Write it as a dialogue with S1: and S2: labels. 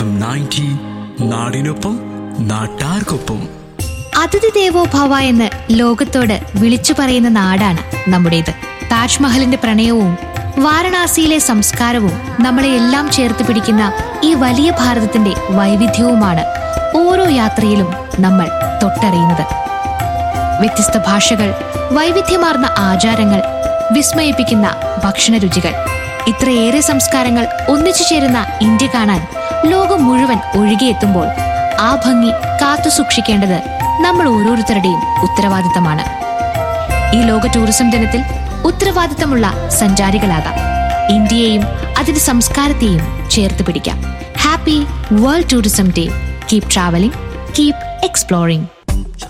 S1: F M ninety നാടിനൊപ്പം നാട്ടാർക്കൊപ്പം
S2: അതിഥി ദേവോ ഭവ എന്ന് ലോകത്തോട് വിളിച്ചു പറയുന്ന നാടാണ് നമ്മുടേത് താജ്മഹലിന്റെ പ്രണയവും വാരണാസിയിലെ സംസ്കാരവും നമ്മളെ എല്ലാം ചേർത്ത് പിടിക്കുന്ന ഈ വലിയ ഭാരതത്തിന്റെ വൈവിധ്യവുമാണ് ഓരോ യാത്രയിലും നമ്മൾ തൊട്ടറിയുന്നത് വ്യത്യസ്ത ഭാഷകൾ വൈവിധ്യമാർന്ന ആചാരങ്ങൾ വിസ്മയിപ്പിക്കുന്ന ഭക്ഷണ രുചികൾ ഇത്രയേറെ സംസ്കാരങ്ങൾ ഒന്നിച്ചു ചേരുന്ന ഇന്ത്യ കാണാൻ ലോകം മുഴുവൻ ഒഴുകിയെത്തുമ്പോൾ ആ ഭംഗി കാത്തു സൂക്ഷിക്കേണ്ടത് നമ്മൾ ഓരോരുത്തരുടെയും ഉത്തരവാദിത്തമാണ് ഈ ലോക ടൂറിസം ദിനത്തിൽ ഉത്തരവാദിത്തമുള്ള സഞ്ചാരികളാകാം ഇന്ത്യയെയും അതിന്റെ സംസ്കാരത്തെയും ചേർത്ത് പിടിക്കാം happy world tourism day keep travelling keep exploring